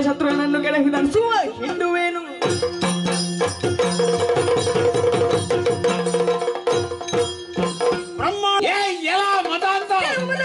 ಶತ್ರುನನ್ನು ಕೆಳಗಿದನಿಸುವ ಹಿಂಡುವೇನು ಬ್ರಹ್ಮ ಏ ಎಲ ಮತ ಅಂತ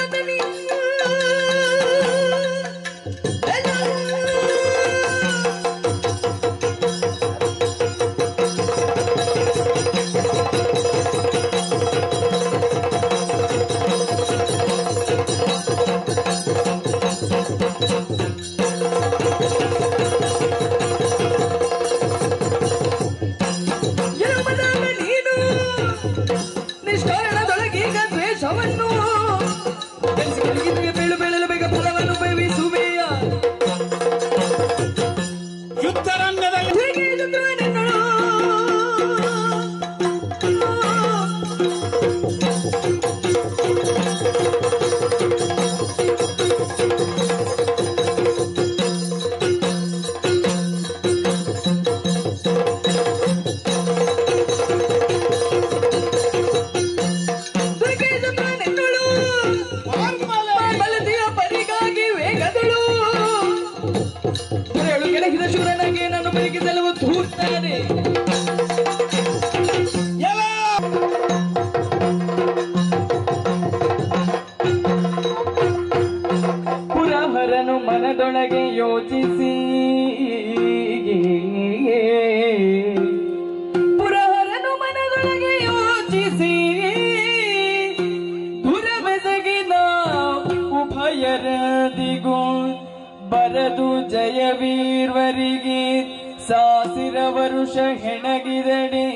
ಯಮನಾದ ನೀನು ನಿಷ್ಕಾರಣದೊಳಗೀಗ ದ್ವೇಷವನ್ನು ಬೆಳೆಸಿಕೊಳ್ಳಿಗೆ ಬೀಳು ಬೀಳಲು ಬೇಗ ಫಲವನ್ನು ಬಯಸುವೆಯ ಯುದ್ಧರಂಗದಲ್ಲಿ ಹೇಗೆ ಎದುರುವೆ ನಿನ್ನಳು? ಹೇಗೆ ಎದುರುವೆ ನಿನ್ನಳು? ಬಲತೆಯ ಪರಿಗಾಗಿ ವೇಗದಳು ದೊರೆಯಳು ಕೆಳಗಿದ ಶೂರನಾಗಿ ನಾನು ಬೆಳಗಿಸಲು ಧೂರ್ತಾನೆ ಎಲ ಪುರಹರನು ಮನದೊಳಗೆ ಯೋಚಿಸಿ ಪುರಹರನು ಮನದೊಳಗೆ ಯೋಚಿಸಿ ದುರಬೆಸಗಿದ ಉಭಯರದಿಗೂ ಬರದು ಜಯವೀರ್ವರಿಗೆ ಸಾಸಿರ ವರುಷ ಹೆಣಗಿದಡೆ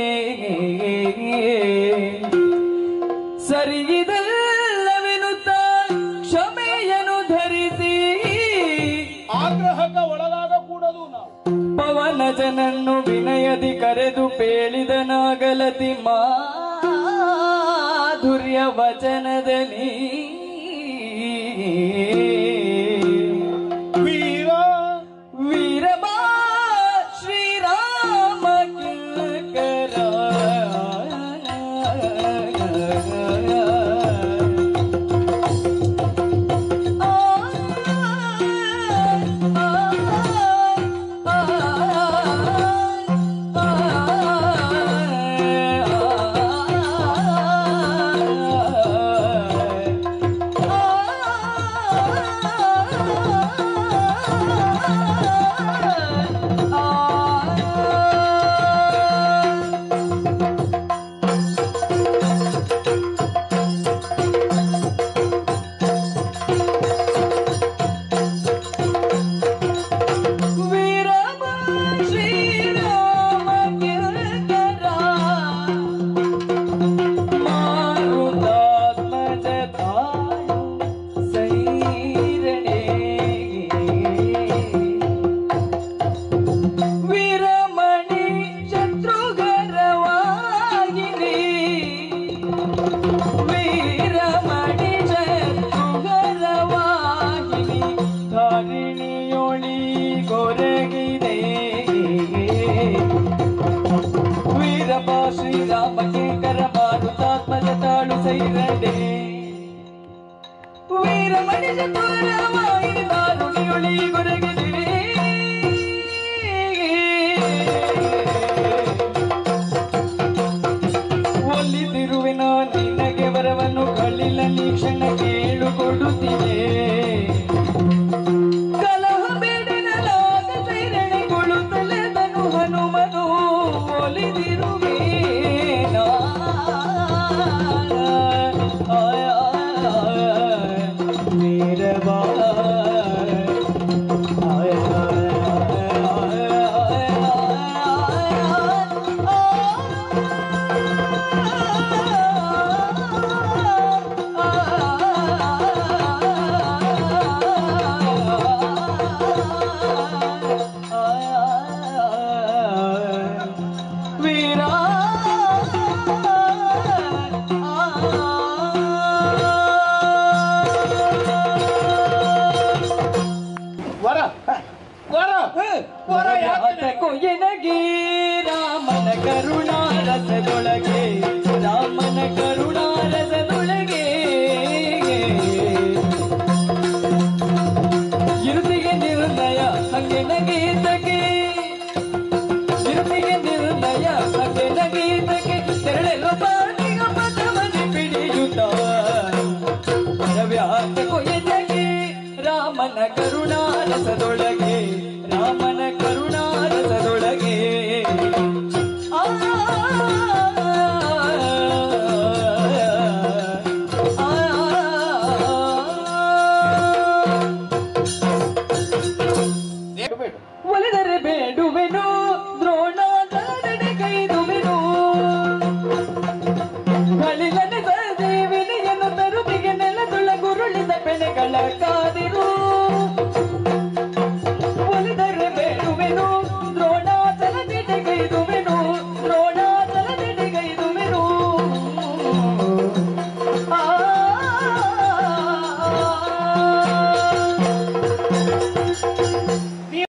ಸರಿಗಿದಲ್ಲವೆನುತ್ತ ಕ್ಷಮೆಯನು ಧರಿಸಿ ಆಗ್ರಹಕ್ಕೆ ಒಳಗಾಗಕೂಡದು ನಾವು ಪವನ ಜನನ್ನು ವಿನಯದಿ ಕರೆದು ಪೇಳಿದನಾಗಲತಿ ಮಾಧುರ್ಯ ವಚನದಲ್ಲಿ ವೀರ ವೀರಬಾ ಶ್ರೀರಾಮ ಕಿಂಕರ ವೀರಮ ಶ್ರೀರಾಮ ಕಿಂಕರ ಮಾರುತಾತ್ಮಜ ತಾಳು ಸೈರಣೆ ವೀರಮಣಿ ಶತ್ರುಘರವಾಗಿನಿ ವೀರಮಣಿ ಶತ್ರುಘರವಾಗಿನಿ ಧರಣಿಯೊಳಿ ಗೊರಗಿದೆ ವೀರಪ್ಪ ಶ್ರೀರಾಮ ಕೇಕರ ಮಾರುತಾತ್ಮಜ ತಾಳು ಸೈರಡೆ ವೀರಮಣಿ ಶತ್ರುಘರವಾಗಿನಿ ಧಾರುಣಿಯೊಳಿ ಗೊರಗಿದೆ ಒಲಿದಿರುವೆನ ನಿನಗೆ ವರವನ್ನು ಕಳ್ಳಿಲ್ಲ ನೀ ಕ್ಷಣ ಕೇಳು ಕೊಡುತ್ತಿದೆ ಕಲಹ ಬೇಡನಲಾದ ಸೈರಣೆ ಕೊಳುತ್ತಲೆದನು ಹನುಮನು ಒಲಿದಿರುವೆ ವೀರಬಾ ವೀರ ವರ ವರ ವರ ಯಾಕೆ ಕೊಯ್ಯನಗಿ ರಾಮನ ಕರುಣಾರಸದೊಳಗೆ ರಾಮನ ಕರುಣಾರಸದೊಳಗೆ ಇರುತಿಗೆ ನಿರ್ಣಯ ಯಾತ ಕೊಯ್ಯಗೆ ರಾಮನ ಕರುಣಾರಸದೊಳಗೆ ರಾಮನ ಕರುಣಾರಸದೊಳಗೆ ಆ ಬೇಡ ಬೇಡ ಒಲಿದರೆ ಬೇಡುವೆನು ದ್ರೋಣಾಚಾರ್ಯನೆ ಕೈದುವೆನು ಕಳಿಲನೆ ಸದೇವಿನಿಯನ್ನು ತರುವಿಗೆ ನೆಲದುಳ ಗುರುಳಿದ ಬೆಳೆಗಳ ಕಾ